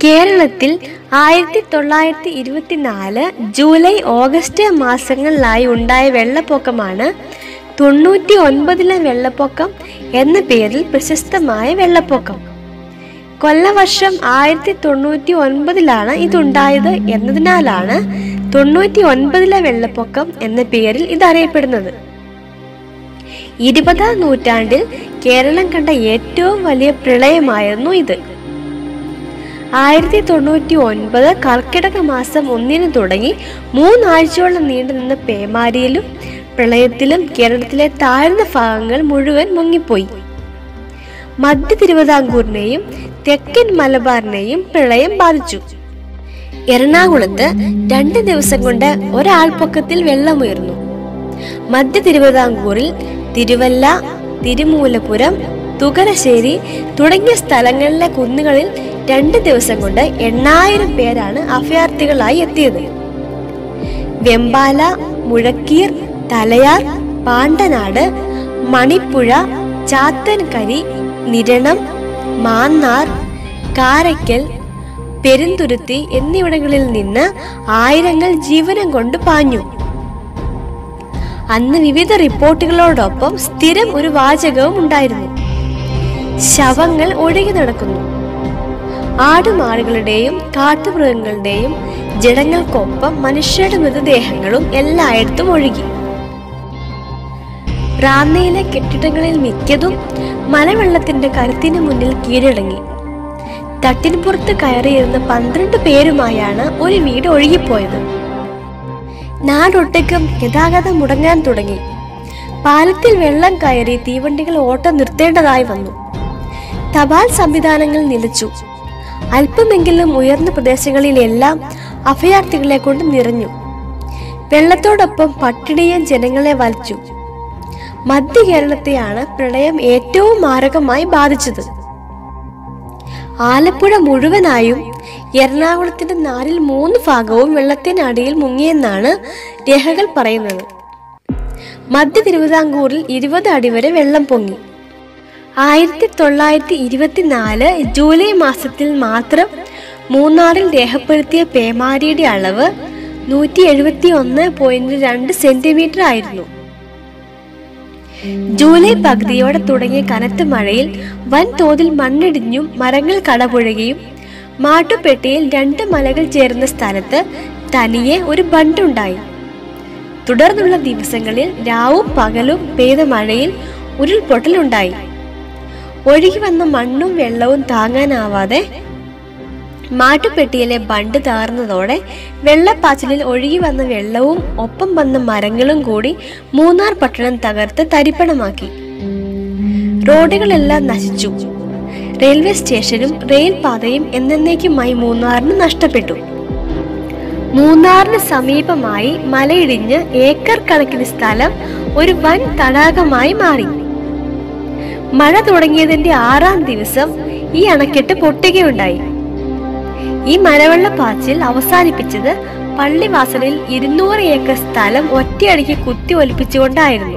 കേരളത്തിൽ ആയിരത്തി തൊള്ളായിരത്തി ഇരുപത്തിനാല് ജൂലൈ ഓഗസ്റ്റ് മാസങ്ങളിലായി ഉണ്ടായ വെള്ളപ്പൊക്കമാണ് തൊണ്ണൂറ്റി ഒൻപതിലെ വെള്ളപ്പൊക്കം എന്ന പേരിൽ പ്രശസ്തമായ വെള്ളപ്പൊക്കം കൊല്ലവർഷം ആയിരത്തി തൊണ്ണൂറ്റി ഒൻപതിലാണ് ഇതുണ്ടായത് എന്നതിനാലാണ് തൊണ്ണൂറ്റി ഒൻപതിലെ വെള്ളപ്പൊക്കം എന്ന പേരിൽ ഇത് അറിയപ്പെടുന്നത് ഇരുപതാം നൂറ്റാണ്ടിൽ കേരളം കണ്ട ഏറ്റവും വലിയ പ്രളയമായിരുന്നു ഇത് ആയിരത്തി തൊണ്ണൂറ്റി ഒൻപത് കർക്കിടക മാസം ഒന്നിന് തുടങ്ങി മൂന്നാഴ്ചയോളം നീണ്ടുനിന്ന പേമാരിയിലും പ്രളയത്തിലും കേരളത്തിലെ താഴ്ന്ന ഭാഗങ്ങൾ മുഴുവൻ മുങ്ങിപ്പോയി മധ്യ തിരുവിതാംകൂറിനെയും തെക്കൻ മലബാറിനെയും പ്രളയം ബാധിച്ചു എറണാകുളത്ത് രണ്ട് ദിവസം കൊണ്ട് ഒരാൾപ്പൊക്കത്തിൽ വെള്ളമുയർന്നു മധ്യ തിരുവിതാംകൂറിൽ തിരുവല്ല തിരുമൂലപുരം തുകരശ്ശേരി തുടങ്ങിയ സ്ഥലങ്ങളിലെ കുന്നുകളിൽ രണ്ട് ദിവസം കൊണ്ട് എണ്ണായിരം പേരാണ് അഭയാർത്ഥികളായി എത്തിയത് വെമ്പാല മുഴക്കീർ തലയാർ പാണ്ടനാട് മണിപ്പുഴ ചാത്തൻകരി നിരണം മാന്നാർ കാരയ്ക്കൽ പെരുന്തുരുത്തി എന്നിവിടങ്ങളിൽ നിന്ന് ആയിരങ്ങൾ ജീവനം കൊണ്ട് പാഞ്ഞു അന്ന് വിവിധ റിപ്പോർട്ടുകളോടൊപ്പം സ്ഥിരം ഒരു വാചകവും ഉണ്ടായിരുന്നു ശവങ്ങൾ ഒഴുകി നടക്കുന്നു ആടുമാടുകളുടെയും കാട്ടുമൃഗങ്ങളുടെയും ജഡങ്ങൾക്കൊപ്പം മനുഷ്യരുടെ മൃതദേഹങ്ങളും എല്ലായിടത്തും ഒഴുകി റാന്നയിലെ കെട്ടിടങ്ങളിൽ മിക്കതും മലവെള്ളത്തിന്റെ കരുത്തിന് മുന്നിൽ കീഴടങ്ങി തട്ടിൻപുറത്ത് കയറിയിരുന്ന പന്ത്രണ്ട് പേരുമായാണ് ഒരു വീട് ഒഴുകിപ്പോയത് നാടൊട്ടുക്കും ഗതാഗതം മുടങ്ങാൻ തുടങ്ങി പാലത്തിൽ വെള്ളം കയറി തീവണ്ടികൾ ഓട്ടം നിർത്തേണ്ടതായി വന്നു തപാൽ സംവിധാനങ്ങൾ നിലച്ചു അല്പമെങ്കിലും ഉയർന്ന പ്രദേശങ്ങളിലെല്ലാം അഭയാർത്ഥികളെ കൊണ്ട് നിറഞ്ഞു വെള്ളത്തോടൊപ്പം പട്ടിണിയും ജനങ്ങളെ വലിച്ചു മധ്യ കേരളത്തെയാണ് പ്രളയം ഏറ്റവും മാരകമായി ബാധിച്ചത് ആലപ്പുഴ മുഴുവനായും എറണാകുളത്തിന്റെ നാലിൽ മൂന്ന് ഭാഗവും വെള്ളത്തിനടിയിൽ മുങ്ങിയെന്നാണ് രേഖകൾ പറയുന്നത് മധ്യ തിരുവിതാംകൂറിൽ ഇരുപത് അടി വരെ വെള്ളം പൊങ്ങി ആയിരത്തി തൊള്ളായിരത്തി ഇരുപത്തിനാല് ജൂലൈ മാസത്തിൽ മാത്രം മൂന്നാറിൽ രേഖപ്പെടുത്തിയ പേമാരിയുടെ അളവ് നൂറ്റി എഴുപത്തി ഒന്ന് പോയിന്റ് രണ്ട് സെന്റിമീറ്റർ ആയിരുന്നു ജൂലൈ പകുതിയോടെ തുടങ്ങിയ കനത്ത മഴയിൽ വൻതോതിൽ മണ്ണിടിഞ്ഞും മരങ്ങൾ കടപുഴകിയും മാട്ടുപെട്ടിയിൽ രണ്ട് മലകൾ ചേർന്ന സ്ഥലത്ത് തനിയെ ഒരു ബണ്ടുണ്ടായി തുടർന്നുള്ള ദിവസങ്ങളിൽ രാവും പകലും പെയ്ത മഴയിൽ ഉരുൾപൊട്ടലുണ്ടായി ഒഴുകി വന്ന മണ്ണും വെള്ളവും താങ്ങാനാവാതെ മാട്ടുപെട്ടിയിലെ ബണ്ട് താർന്നതോടെ വെള്ളപ്പാച്ചിലിൽ ഒഴുകി വന്ന വെള്ളവും ഒപ്പം വന്ന മരങ്ങളും കൂടി മൂന്നാർ പട്ടണം തകർത്ത് തരിപ്പണമാക്കി റോഡുകളെല്ലാം നശിച്ചു റെയിൽവേ സ്റ്റേഷനും റെയിൽ പാതയും എന്നേക്കുമായി മൂന്നാറിന് നഷ്ടപ്പെട്ടു മൂന്നാറിന് സമീപമായി മലയിടിഞ്ഞ് ഏക്കർ കണക്കിന് സ്ഥലം ഒരു വൻ തടാകമായി മാറി മഴ തുടങ്ങിയതിന്റെ ആറാം ദിവസം ഈ അണക്കെട്ട് പൊട്ടുകയുണ്ടായി ഈ മലവെള്ളപ്പാച്ചിൽ അവസാനിപ്പിച്ചത് പള്ളിവാസലിൽ ഇരുന്നൂറ് ഏക്കർ സ്ഥലം ഒറ്റയടിക്ക് കുത്തി ഒലിപ്പിച്ചുകൊണ്ടായിരുന്നു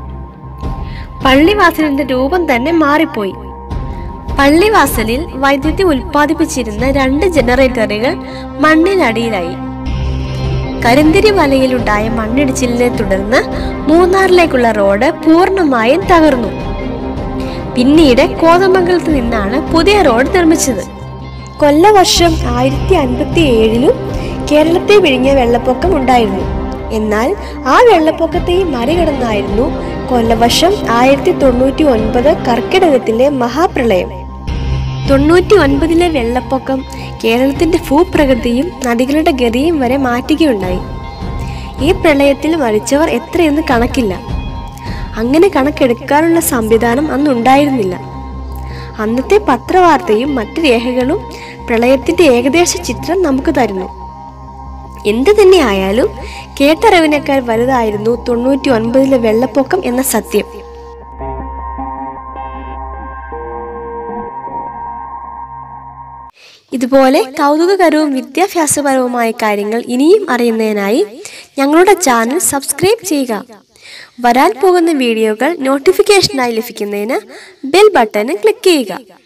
പള്ളിവാസലിന്റെ രൂപം തന്നെ മാറിപ്പോയി പള്ളിവാസലിൽ വൈദ്യുതി ഉൽപ്പാദിപ്പിച്ചിരുന്ന രണ്ട് ജനറേറ്ററുകൾ മണ്ണിനടിയിലായി കരിന്തിരി വലയിലുണ്ടായ മണ്ണിടിച്ചിലിനെ തുടർന്ന് മൂന്നാറിലേക്കുള്ള റോഡ് പൂർണ്ണമായും തകർന്നു പിന്നീട് കോതമംഗലത്ത് നിന്നാണ് പുതിയ റോഡ് നിർമ്മിച്ചത് കൊല്ലവർഷം ആയിരത്തി അൻപത്തി ഏഴിലും കേരളത്തെ വിഴിഞ്ഞ വെള്ളപ്പൊക്കം ഉണ്ടായിരുന്നു എന്നാൽ ആ വെള്ളപ്പൊക്കത്തെയും മറികടന്നായിരുന്നു കൊല്ലവർഷം ആയിരത്തി തൊണ്ണൂറ്റി ഒൻപത് കർക്കിടകത്തിലെ മഹാപ്രളയം തൊണ്ണൂറ്റി ഒൻപതിലെ വെള്ളപ്പൊക്കം കേരളത്തിന്റെ ഭൂപ്രകൃതിയും നദികളുടെ ഗതിയും വരെ മാറ്റുകയുണ്ടായി ഈ പ്രളയത്തിൽ മരിച്ചവർ എത്രയെന്ന് കണക്കില്ല അങ്ങനെ കണക്കെടുക്കാനുള്ള സംവിധാനം അന്നുണ്ടായിരുന്നില്ല അന്നത്തെ പത്രവാർത്തയും മറ്റ് രേഖകളും പ്രളയത്തിന്റെ ഏകദേശ ചിത്രം നമുക്ക് തരുന്നു എന്തു തന്നെ ആയാലും കേട്ടറിവിനേക്കാൾ വലുതായിരുന്നു തൊണ്ണൂറ്റി ഒൻപതിലെ വെള്ളപ്പൊക്കം എന്ന സത്യം ഇതുപോലെ കൗതുകകരവും വിദ്യാഭ്യാസപരവുമായ കാര്യങ്ങൾ ഇനിയും അറിയുന്നതിനായി ഞങ്ങളുടെ ചാനൽ സബ്സ്ക്രൈബ് ചെയ്യുക വരാൻ പോകുന്ന വീഡിയോകൾ നോട്ടിഫിക്കേഷനായി ലഭിക്കുന്നതിന് ബെൽ ബട്ടൺ ക്ലിക്ക് ചെയ്യുക